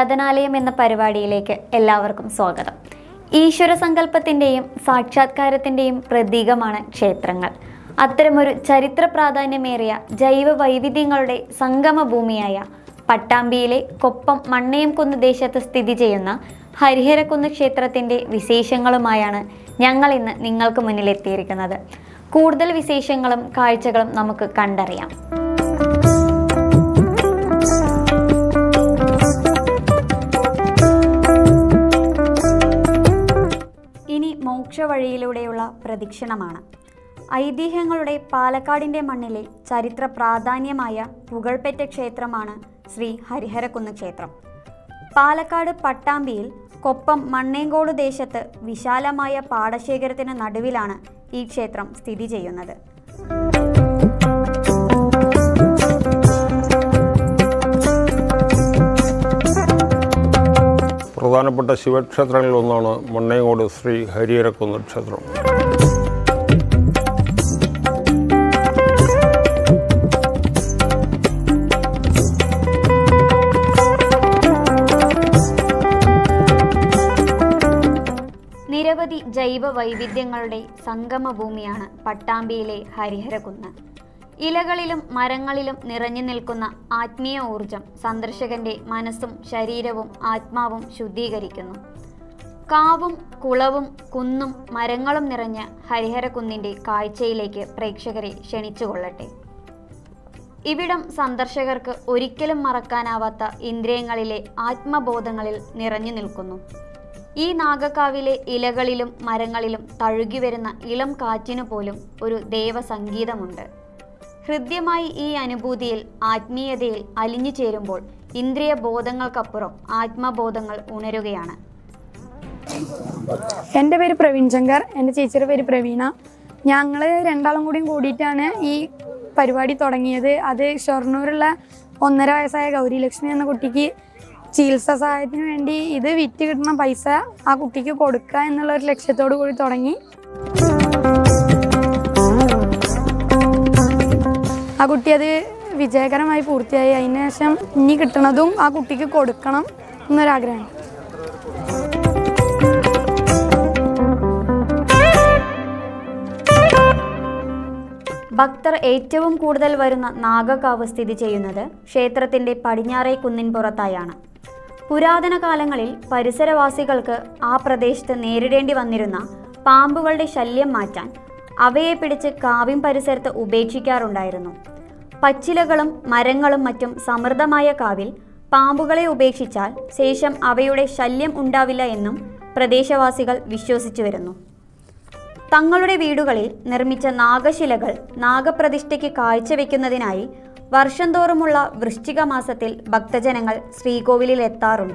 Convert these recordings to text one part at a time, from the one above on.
ആരാധനാലയം എന്ന പരിപാടിയിലേക്ക് എല്ലാവർക്കും സ്വാഗതം ഈശ്വര സങ്കല്പത്തിൻ്റെയും സാക്ഷാത്കാരത്തിൻ്റെയും പ്രതീകമാണ് ക്ഷേത്രങ്ങൾ അത്തരമൊരു ചരിത്ര പ്രാധാന്യമേറിയ ജൈവ വൈവിധ്യങ്ങളുടെ സംഗമഭൂമിയായ പട്ടാമ്പിയിലെ കൊപ്പം മണ്ണയംകുന്ന് ദേശത്ത് സ്ഥിതി ചെയ്യുന്ന ഹരിഹരക്കുന്ന് ക്ഷേത്രത്തിൻ്റെ വിശേഷങ്ങളുമായാണ് ഞങ്ങൾ ഇന്ന് നിങ്ങൾക്ക് മുന്നിലെത്തിയിരിക്കുന്നത് കൂടുതൽ വിശേഷങ്ങളും കാഴ്ചകളും നമുക്ക് കണ്ടറിയാം ഇനി മോക്ഷവഴിയിലൂടെയുള്ള പ്രദക്ഷിണമാണ് ഐതിഹ്യങ്ങളുടെ പാലക്കാടിൻ്റെ മണ്ണിലെ ചരിത്ര പ്രാധാന്യമായ പുകഴ്പെറ്റ ക്ഷേത്രമാണ് ശ്രീ ഹരിഹരക്കുന്ന് ക്ഷേത്രം പാലക്കാട് പട്ടാമ്പിയിൽ കൊപ്പം മണ്ണേങ്കോട് ദേശത്ത് വിശാലമായ പാടശേഖരത്തിന് നടുവിലാണ് ഈ ക്ഷേത്രം സ്ഥിതി ചെയ്യുന്നത് പ്രധാനപ്പെട്ട ശിവക്ഷേത്രങ്ങളിൽ ഒന്നാണ് മണ്ണയങ്കോട് ശ്രീ ഹരിഹരക്കുന്ന് ക്ഷേത്രം നിരവധി ജൈവ വൈവിധ്യങ്ങളുടെ സംഗമഭൂമിയാണ് പട്ടാമ്പിയിലെ ഹരിഹരകുന്ന് ഇലകളിലും മരങ്ങളിലും നിറഞ്ഞു നിൽക്കുന്ന ആത്മീയ ഊർജം സന്ദർശകന്റെ മനസ്സും ശരീരവും ആത്മാവും ശുദ്ധീകരിക്കുന്നു കാവും കുളവും കുന്നും മരങ്ങളും നിറഞ്ഞ ഹരിഹരകുന്നിന്റെ കാഴ്ചയിലേക്ക് പ്രേക്ഷകരെ ക്ഷണിച്ചുകൊള്ളട്ടെ ഇവിടം സന്ദർശകർക്ക് ഒരിക്കലും മറക്കാനാവാത്ത ഇന്ദ്രിയങ്ങളിലെ ആത്മബോധങ്ങളിൽ നിറഞ്ഞു നിൽക്കുന്നു ഈ നാഗക്കാവിലെ ഇലകളിലും മരങ്ങളിലും തഴുകിവരുന്ന ഇളം കാറ്റിനു പോലും ഒരു ദേവസംഗീതമുണ്ട് ഹൃദ്യമായി ഈ അനുഭൂതിയിൽ ആത്മീയതയിൽ അലിഞ്ഞു ചേരുമ്പോൾ ഇന്ദ്രിയ ബോധങ്ങൾക്കപ്പുറം ആത്മബോധങ്ങൾ ഉണരുകയാണ് എൻ്റെ പേര് പ്രവീൺ ശങ്കർ എൻ്റെ ചേച്ചിയുടെ പേര് പ്രവീണ ഞങ്ങൾ രണ്ടാളും കൂടിയും കൂടിയിട്ടാണ് ഈ പരിപാടി തുടങ്ങിയത് അത് ഷൊർണൂരുള്ള ഒന്നര വയസ്സായ ഗൗരിലക്ഷ്മി എന്ന കുട്ടിക്ക് ചികിത്സാ സഹായത്തിന് വേണ്ടി ഇത് വിറ്റ് കിട്ടുന്ന പൈസ ആ കുട്ടിക്ക് കൊടുക്കുക എന്നുള്ള ഒരു ലക്ഷ്യത്തോടു കൂടി തുടങ്ങി ആ കുട്ടി അത് വിജയകരമായി പൂർത്തിയായി അതിന് ശേഷം ഇനി കിട്ടണതും ആ കുട്ടിക്ക് കൊടുക്കണം എന്നൊരാഗ്രഹം ഭക്തർ ഏറ്റവും കൂടുതൽ വരുന്ന നാഗക്കാവ് സ്ഥിതി ചെയ്യുന്നത് ക്ഷേത്രത്തിന്റെ പടിഞ്ഞാറേ കുന്നിൻ പുറത്തായാണ് പുരാതന കാലങ്ങളിൽ പരിസരവാസികൾക്ക് ആ പ്രദേശത്ത് നേരിടേണ്ടി വന്നിരുന്ന പാമ്പുകളുടെ ശല്യം മാറ്റാൻ അവയെ പിടിച്ച് കാവിൻ പരിസരത്ത് ഉപേക്ഷിക്കാറുണ്ടായിരുന്നു പച്ചിലകളും മരങ്ങളും മറ്റും സമൃദ്ധമായ കാവിൽ പാമ്പുകളെ ഉപേക്ഷിച്ചാൽ ശേഷം അവയുടെ ശല്യം ഉണ്ടാവില്ല എന്നും പ്രദേശവാസികൾ വിശ്വസിച്ചു വരുന്നു തങ്ങളുടെ വീടുകളിൽ നിർമ്മിച്ച നാഗശിലകൾ നാഗപ്രതിഷ്ഠയ്ക്ക് കാഴ്ചവെക്കുന്നതിനായി വർഷം തോറുമുള്ള വൃശ്ചിക മാസത്തിൽ ഭക്തജനങ്ങൾ ശ്രീകോവിലിൽ എത്താറുണ്ട്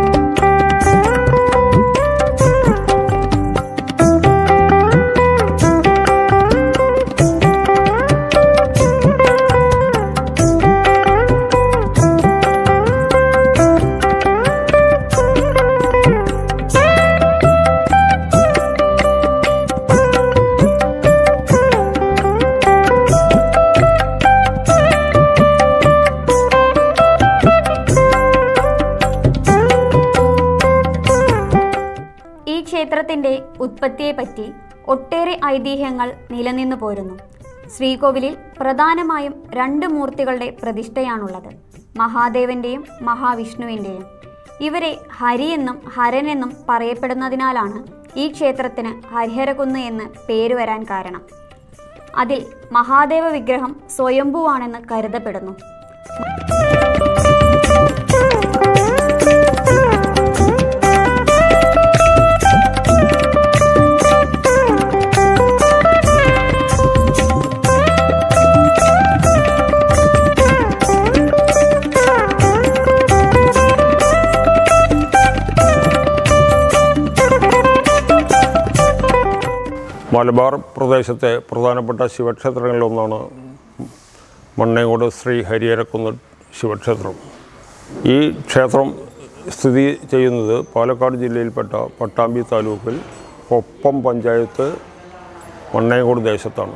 ഈ ക്ഷേത്രത്തിന്റെ ഉത്പത്തിയെപ്പറ്റി ഒട്ടേറെ ഐതിഹ്യങ്ങൾ നിലനിന്നു പോരുന്നു ശ്രീകോവിലിൽ പ്രധാനമായും രണ്ട് മൂർത്തികളുടെ പ്രതിഷ്ഠയാണുള്ളത് മഹാദേവന്റെയും മഹാവിഷ്ണുവിൻ്റെയും ഇവരെ ഹരി എന്നും ഹരൻ എന്നും പറയപ്പെടുന്നതിനാലാണ് ഈ ക്ഷേത്രത്തിന് ഹരിഹരകുന്ന് എന്ന് പേര് വരാൻ കാരണം അതിൽ മഹാദേവ വിഗ്രഹം സ്വയംഭുവാണെന്ന് കരുതപ്പെടുന്നു മലബാർ പ്രദേശത്തെ പ്രധാനപ്പെട്ട ശിവക്ഷേത്രങ്ങളിലൊന്നാണ് മണ്ണേങ്കോട് ശ്രീ ഹരിഹരക്കുന്ന് ശിവക്ഷേത്രം ഈ ക്ഷേത്രം സ്ഥിതി ചെയ്യുന്നത് പാലക്കാട് ജില്ലയിൽപ്പെട്ട പട്ടാമ്പി താലൂക്കിൽ കൊപ്പം പഞ്ചായത്ത് മണ്ണേങ്കോട് ദേശത്താണ്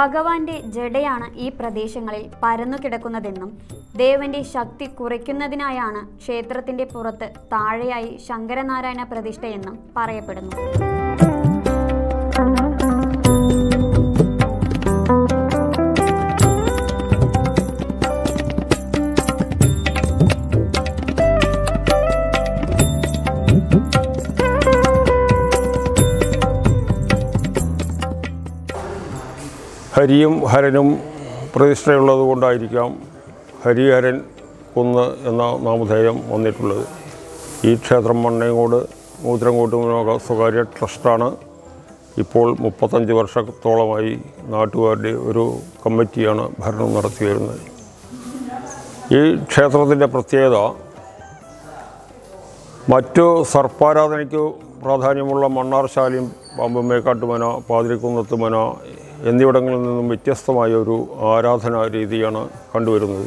ഭഗവാന്റെ ജഡയാണ് ഈ പ്രദേശങ്ങളിൽ പരന്നു കിടക്കുന്നതെന്നും ദേവന്റെ ശക്തി കുറയ്ക്കുന്നതിനായാണ് ക്ഷേത്രത്തിന്റെ പുറത്ത് താഴെയായി ശങ്കരനാരായണ പ്രതിഷ്ഠയെന്നും പറയപ്പെടുന്നു ഹരിയും ഹരനും പ്രതിഷ്ഠയുള്ളത് കൊണ്ടായിരിക്കാം ഹരിഹരൻ കുന്ന് എന്ന നാമധേയം വന്നിട്ടുള്ളത് ഈ ക്ഷേത്രം മണ്ണേങ്കോട് മൂത്രങ്കോട്ട് മുനോക സ്വകാര്യ ട്രസ്റ്റാണ് ഇപ്പോൾ മുപ്പത്തഞ്ച് വർഷത്തോളമായി നാട്ടുകാരുടെ ഒരു കമ്മിറ്റിയാണ് ഭരണം നടത്തി വരുന്നത് ഈ ക്ഷേത്രത്തിൻ്റെ പ്രത്യേകത മറ്റു സർപ്പാരാധനയ്ക്ക് പ്രാധാന്യമുള്ള മണ്ണാർശാലയും പാമ്പുമേക്കാട്ടുമന പാതിരിക്കുന്നത്ത് മന എന്നിവിടങ്ങളിൽ നിന്നും വ്യത്യസ്തമായ ഒരു ആരാധനാ രീതിയാണ് കണ്ടുവരുന്നത്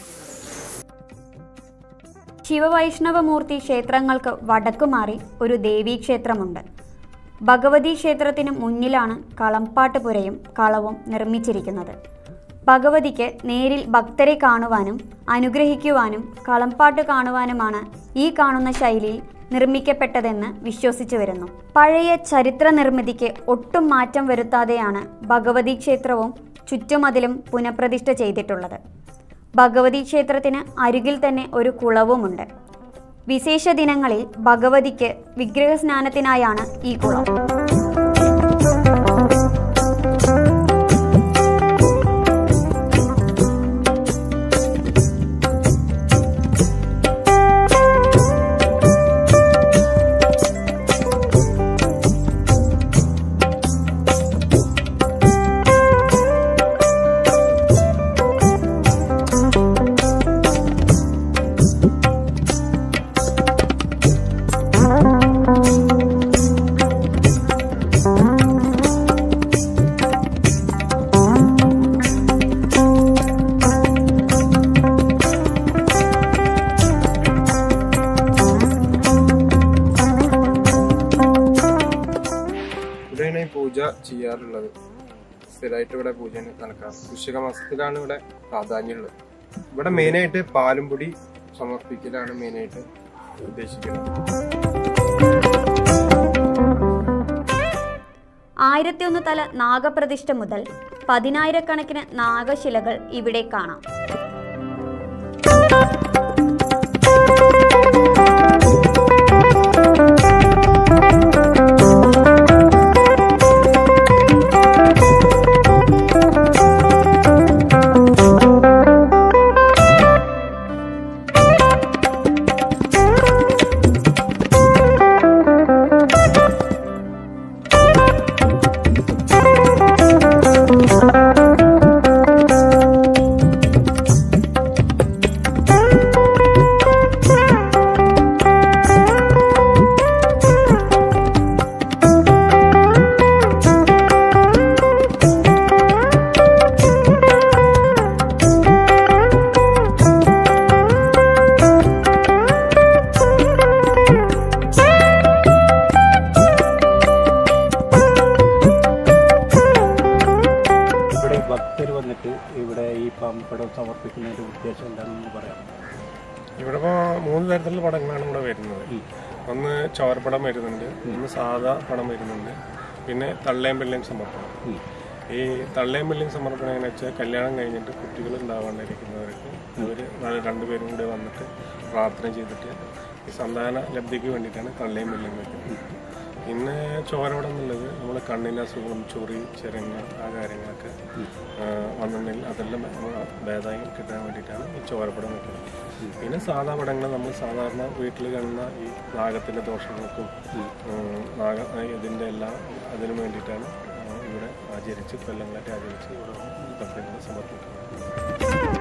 ശിവവൈഷ്ണവമൂർത്തി ക്ഷേത്രങ്ങൾക്ക് വടക്കുമാറി ഒരു ദേവീക്ഷേത്രമുണ്ട് ഭഗവതി ക്ഷേത്രത്തിന് മുന്നിലാണ് കളംപാട്ടുപുരയും കളവും നിർമ്മിച്ചിരിക്കുന്നത് ഭഗവതിക്ക് നേരിൽ ഭക്തരെ കാണുവാനും അനുഗ്രഹിക്കുവാനും കളംപാട്ട് കാണുവാനുമാണ് ഈ കാണുന്ന ശൈലിയിൽ നിർമ്മിക്കപ്പെട്ടതെന്ന് വിശ്വസിച്ചു വരുന്നു പഴയ ചരിത്ര നിർമ്മിതിക്ക് ഒട്ടും മാറ്റം വരുത്താതെയാണ് ഭഗവതി ക്ഷേത്രവും ചുറ്റുമതിലും പുനഃപ്രതിഷ്ഠ ചെയ്തിട്ടുള്ളത് ഭഗവതി ക്ഷേത്രത്തിന് അരികിൽ തന്നെ ഒരു കുളവുമുണ്ട് വിശേഷ ദിനങ്ങളിൽ ഭഗവതിക്ക് വിഗ്രഹസ്നാനത്തിനായാണ് ഈ കുളം ഇവിടെയാണ് ഈ പൂജ ചെയ്യാറുള്ളത് സ്ഥിരമായിട്ട് ഇവിടെ പൂജ നടക്കാം വൃശ്ചിക മാസത്തിലാണ് ഇവിടെ പ്രാധാന്യമുള്ളത് ഇവിടെ മെയിനായിട്ട് പാലും പൊടി സമർപ്പിക്കലാണ് മെയിനായിട്ട് ഉദ്ദേശിക്കുന്നത് ആയിരത്തി ഒന്ന് തല നാഗപ്രതിഷ്ഠ മുതൽ പതിനായിരക്കണക്കിന് നാഗശിലകൾ ഇവിടെ കാണാം ഇവിടെ ഭക്തർ വന്നിട്ട് ഇവിടെ ഈ പമ്പടം സമർപ്പിക്കുന്നതിന്റെ ഉദ്ദേശം എന്താണെന്ന് പറയാം ഇവിടെ ഇപ്പോൾ മൂന്ന് തരത്തിലുള്ള പടങ്ങളാണ് ഇവിടെ വരുന്നത് ഒന്ന് ചോരപ്പടം വരുന്നുണ്ട് ഒന്ന് സാധാ പടം വരുന്നുണ്ട് പിന്നെ തള്ളയും പിള്ളയും സമർപ്പണം ഈ തള്ളയും പിള്ളയും സമർപ്പണം എങ്ങനെ വെച്ചാൽ കല്യാണം കഴിഞ്ഞിട്ട് കുട്ടികൾ ഉണ്ടാവാണ്ടിരിക്കുന്നവർക്ക് ഇവർ രണ്ടുപേരും കൂടി വന്നിട്ട് പ്രാർത്ഥന ചെയ്തിട്ട് ഈ സന്താന ലബ്ധിക്ക് വേണ്ടിയിട്ടാണ് തള്ളയും പിള്ളയും വെക്കുന്നത് പിന്നെ ചോരവടം എന്നുള്ളത് നമ്മൾ കണ്ണിന് അസുഖം ചൊറി ചെരങ്ങ ആ കാര്യങ്ങളൊക്കെ ആ, വന്നിട്ടുണ്ടെങ്കിൽ അതെല്ലാം നമ്മൾ ഭേദമായി കിട്ടാൻ വേണ്ടിയിട്ടാണ് ഈ ചോരപ്പടം വെക്കുന്നത് പിന്നെ സാധാ പടങ്ങൾ നമ്മൾ സാധാരണ വീട്ടിൽ കാണുന്ന ഈ നാഗത്തിൻ്റെ ദോഷങ്ങൾക്കും ഉം, നാഗ ഇതിൻ്റെ എല്ലാം അതിനു വേണ്ടിയിട്ടാണ് ആ, ഇവിടെ ആചരിച്ച് കൊല്ലങ്ങളായിട്ട് ആചരിച്ച് ഇവിടെ ഭക്തങ്ങൾ സമർപ്പിക്കുന്നത്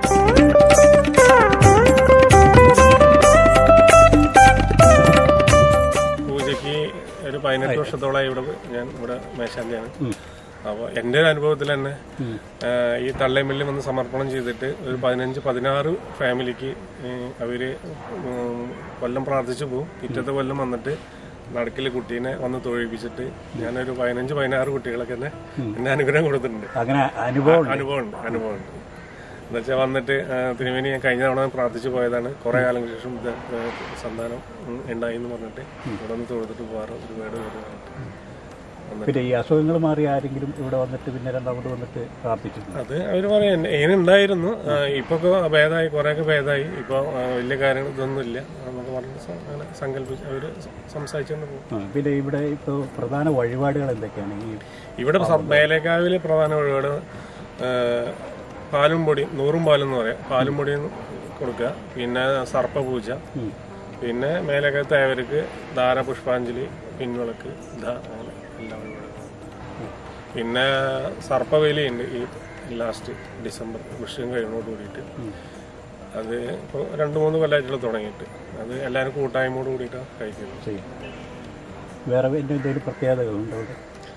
പൂജയ്ക്ക് ഒരു പതിനെട്ട് വർഷത്തോളമായി ഇവിടെ ഞാൻ ഇവിടെ മേശാന്തിയാണ് അപ്പോൾ എൻ്റെ ഒരു അനുഭവത്തിൽ തന്നെ ആ, ഈ തള്ളയമ്മില്ലും വന്ന് സമർപ്പണം ചെയ്തിട്ട് ഒരു പതിനഞ്ച് പതിനാറ് ഫാമിലിക്ക് ഉം, അവര് ഉം, കൊല്ലം പ്രാർത്ഥിച്ചു പോകും പിറ്റത്തെ കൊല്ലം വന്നിട്ട് നടുക്കിൽ കുട്ടീനെ വന്ന് തൊഴിപ്പിച്ചിട്ട് ഞാനൊരു പതിനഞ്ച് പതിനാറ് കുട്ടികളൊക്കെ തന്നെ എന്നെ അനുഗ്രഹം കൊടുത്തിട്ടുണ്ട് അങ്ങനെ അനുഭവം അനുഭവമുണ്ട് അനുഭവമുണ്ട് എന്നുവെച്ചാൽ വന്നിട്ട് ആ, തിരുമേനി ഞാൻ കഴിഞ്ഞ തവണ പ്രാർത്ഥിച്ചു പോയതാണ് കുറെ കാലങ്ങൾക്ക് ശേഷം ഇത് ഏ, സന്താനം ഉം, ഉണ്ടായി എന്ന് പറഞ്ഞിട്ട് ഇവിടെ നിന്ന് തൊഴുതിട്ട് പോകാറ് ഒരുപാട് പേര് വന്നിട്ട് പിന്നെ ഈ അസുഖങ്ങൾ മാറി ആരെങ്കിലും ഇവിടെ വന്നിട്ട് പിന്നെ രണ്ടാമത് വന്നിട്ട് പ്രാർത്ഥിച്ചിട്ടുണ്ട് അത് അവർ പറയാം ഏനുണ്ടായിരുന്നു ഇപ്പൊ ഭേദമായി കുറെയൊക്കെ ഭേദമായി ഇപ്പൊ ആ, വലിയ കാര്യങ്ങൾ ഇതൊന്നും ഇല്ല എന്നൊക്കെ പറഞ്ഞ് സ- അങ്ങനെ സങ്കല്പിച്ച് അവര് സംസാരിച്ചുകൊണ്ട് പോകും ആ, പിന്നെ ഇവിടെ ഇപ്പോൾ പ്രധാന വഴിപാടുകൾ എന്തൊക്കെയാണ് ഈ ഇവിടെ സ- മേലേക്കാവിലെ പ്രധാന വഴിപാട് ആ, പാലും പൊടി നൂറും പാലും എന്ന് പറയാം പാലും പൊടിയും കൊടുക്കുക പിന്നെ സർപ്പപൂജ പിന്നെ മേലേക്കാവ് തേവർക്ക് ധാര പുഷ്പാഞ്ജലി പിൻവിളക്ക് ധ അങ്ങനെ എല്ലാ വഴിപാടുകളും പിന്നെ സർപ്പവേലിയുണ്ട് ഈ ലാസ്റ്റ് ഡിസംബർ വിഷയം കഴിയുന്നതോട് കൂടിയിട്ട് അത് ഇപ്പോൾ രണ്ട് മൂന്ന് കൊല്ലമായിട്ടുള്ള തുടങ്ങിയിട്ട് അത് എല്ലാവരും കൂട്ടായ്മയോട് കൂടിയിട്ടാണ് കഴിക്കുന്നത് ചെയ്യും വേറെ പിന്നെ എന്തെങ്കിലും പ്രത്യേകതകളുണ്ടോ ഇവിടെ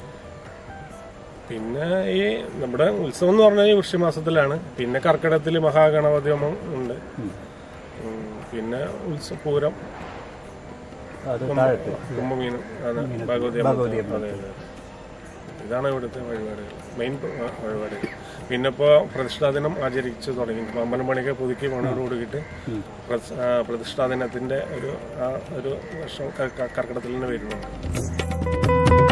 പിന്നെ ഈ നമ്മുടെ ഉത്സവം എന്ന് പറഞ്ഞാൽ ഈ വൃഷ്യമാസത്തിലാണ് പിന്നെ കർക്കിടകത്തിൽ മഹാഗണപതി ഹോമം ഉണ്ട് ഉം, പിന്നെ ഉത്സവ പൂരം അത് താഴത്ത് കുംഭമീനം ആണ് ഭഗവതി ഭഗവതി അമ്പലത്തിൽ. അതെ അതെ ഇതാണ് ഇവിടുത്തെ വഴിപാടുകൾ മെയിൻ വഴിപാടുകൾ പിന്നെ ഇപ്പോൾ പ്രതിഷ്ഠാ ദിനം ആചരിച്ചു തുടങ്ങി ഇപ്പൊ അമ്പലം പണിയൊക്കെ പുതുക്കി പണിയോട് കൂടിയിട്ട് പ്രസ്- ആ, പ്രതിഷ്ഠാ ദിനത്തിന്റെ ഒരു ആ ഒരു വർഷം ക- ക- കർക്കിടകത്തിൽ തന്നെ വരുന്നുണ്ട്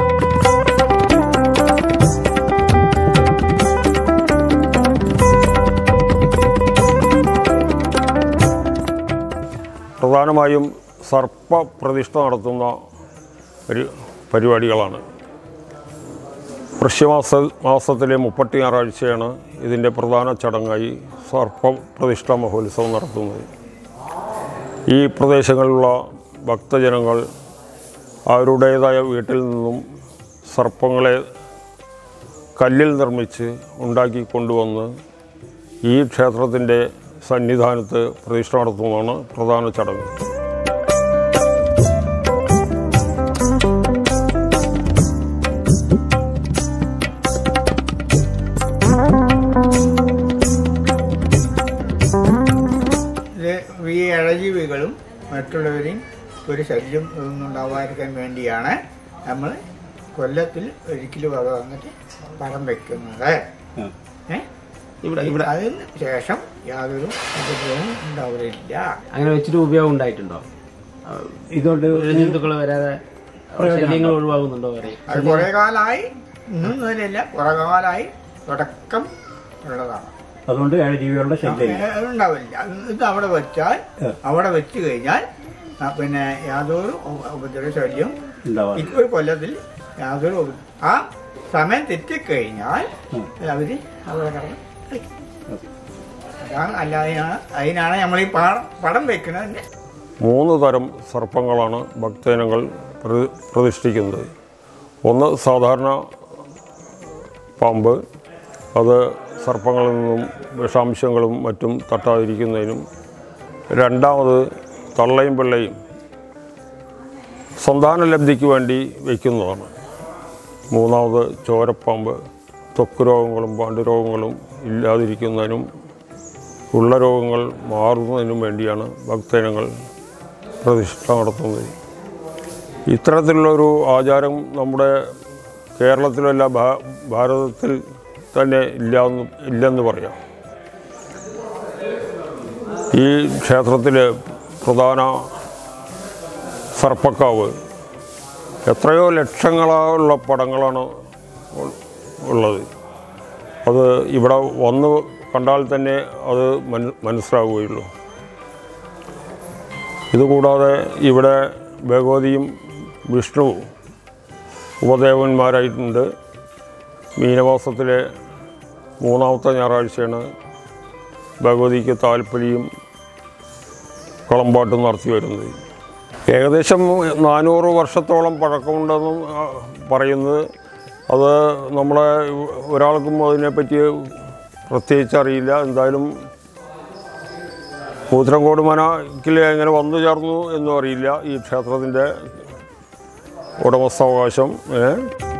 പ്രധാനമായും സർപ്പ പ്രതിഷ്ഠ നടത്തുന്ന ഒരു പരിപാടികളാണ് വൃശ്യമാസ മാസത്തിലെ മുപ്പത്തി ഞായറാഴ്ചയാണ് ഇതിൻ്റെ പ്രധാന ചടങ്ങായി സർപ്പ പ്രതിഷ്ഠാ മഹോത്സവം നടത്തുന്നത് ഈ പ്രദേശങ്ങളിലുള്ള ഭക്തജനങ്ങൾ അവരുടേതായ വീട്ടിൽ നിന്നും സർപ്പങ്ങളെ കല്ലിൽ നിർമ്മിച്ച് ഉണ്ടാക്കി കൊണ്ടുവന്ന് ഈ ക്ഷേത്രത്തിൻ്റെ സന്നിധാനത്ത് പ്രതിഷ്ഠ നടത്തുന്നതാണ് പ്രധാന ചടങ്ങ് ഇത് ഈ ഇഴജീവികളും മറ്റുള്ളവരെയും ഒരു ശല്യം ഇതൊന്നും ഉണ്ടാവാതിരിക്കാൻ വേണ്ടിയാണ് നമ്മൾ കൊല്ലത്തിൽ ഒരിക്കലും വക വന്നിട്ട് പടം വെക്കുന്നത് ഏ? ഇവിടെ ഇവിടെ അതിന് ശേഷം യാതൊരു ഉപദ്രവവും ഉണ്ടാവില്ല അങ്ങനെ വെച്ചിട്ട് ഉപയോഗം ഉണ്ടായിട്ടുണ്ടോ ഇതുകൊണ്ട് ജന്തുക്കൾ വരാതെ ശല്യങ്ങൾ ഒഴിവാകുന്നുണ്ടോ പറയും അത് കുറെ കാലമായി ഇന്നും മുതലല്ല കുറെ കാലമായി തുടക്കം ഉള്ളതാണ് അതുകൊണ്ട് ജീവികളുടെ ശല്യം ഏ, ഉണ്ടാവില്ല അത് ഇത് അവിടെ വെച്ചാൽ അവിടെ വെച്ച് കഴിഞ്ഞാൽ ആ, പിന്നെ യാതൊരു ഉപ- ഉപദ്രവ ശല്യം ഉണ്ടാവാറ് ഈ ഒരു കൊല്ലത്തിൽ യാതൊരു ഉപ- ആ സമയം തെറ്റിക്കഴിഞ്ഞാൽ അവര് അവിടെ കിടന്ന് കളിക്കും. അതാണ് അല്ലാതെ അതിനാണ് നമ്മൾ ഈ പാടം പടം വെക്കുന്നത് മൂന്ന് തരം സർപ്പങ്ങളാണ് ഭക്തജനങ്ങൾ പ്രതി പ്രതിഷ്ഠിക്കുന്നത് ഒന്ന് സാധാരണ പാമ്പ് അത് സർപ്പങ്ങളിൽ നിന്നും വിഷാംശങ്ങളും മറ്റും തട്ടാതിരിക്കുന്നതിനും രണ്ടാമത് തള്ളയും പിള്ളയും സന്താന ലബ്ധിക്ക് വേണ്ടി വയ്ക്കുന്നതാണ് മൂന്നാമത് ചോരപ്പാമ്പ് ത്വക്ക് രോഗങ്ങളും പാണ്ഡുരോഗങ്ങളും ഇല്ലാതിരിക്കുന്നതിനും ഉള്ള രോഗങ്ങൾ മാറുന്നതിനും വേണ്ടിയാണ് ഭക്തജനങ്ങൾ പ്രതിഷ്ഠ നടത്തുന്നത് ഇത്തരത്തിലുള്ളൊരു ആചാരം നമ്മുടെ കേരളത്തിലല്ല ഭാ- ഭാരതത്തിൽ തന്നെ ഇല്ലാന്ന് ഇല്ലെന്ന് പറയാം ഈ ക്ഷേത്രത്തിലെ പ്രധാന സർപ്പക്കാവ് എത്രയോ ലക്ഷങ്ങളുള്ള പടങ്ങളാണ് ഉൾ- ഉള്ളത് അത് ഇവിടെ വന്ന് കണ്ടാൽ തന്നെ അത് മന- മനസ്സിലാവുകയുള്ളൂ ഇതുകൂടാതെ ഇവിടെ ഭഗവതിയും വിഷ്ണുവും ഉപദേവന്മാരായിട്ടുണ്ട് മീനമാസത്തിലെ മൂന്നാമത്തെ ഞായറാഴ്ചയാണ് ഭഗവതിക്ക് താല്പര്യം കളമ്പാട്ടും നടത്തി വരുന്നത് ഏകദേശം നാനൂറ് വർഷത്തോളം പഴക്കമുണ്ടെന്നും ആ, പറയുന്നത് അത് നമ്മളെ ഒരാൾക്കും അതിനെപ്പറ്റി പ്രത്യേകിച്ച് അറിയില്ല എന്തായാലും കൂത്രങ്കോട് മനക്കിൽ എങ്ങനെ വന്നു ചേർന്നു എന്നും അറിയില്ല ഈ ക്ഷേത്രത്തിൻ്റെ ഉടമസ്ഥാവകാശം ഏ